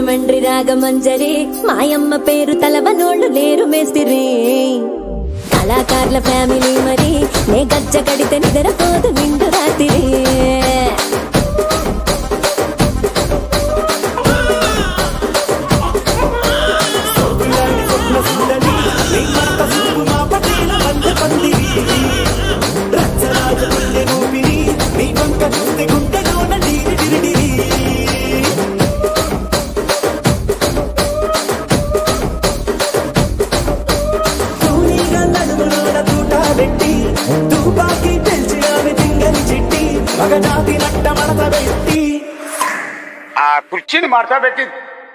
రాజమండ్రి రాగమంజరి మాయమ్మ పేరు తలవనోళ్ళు లేరు మేస్తిరి కళాకారుల ఫ్యామిలీ మరి నే గజ్జ కడితే నిద్రపోదు నిండు రాత్రి సోకులాంటి స్వప్న సుందరి నీ మాట చూపు మా పటేల మధ్య పందిరి రచ్చరాజ గుండె ఊపిరి నీ వంక చూస్తే గుండెలోన డీరి డిరిడిరి తూనీగా నడుములోన తూట పెట్టి తుపాకి పెంచినావి తింగని చిట్టి ఒక జాతి నట్ట మడత పెట్టి ఆ కుర్చీని మార్చబెట్టి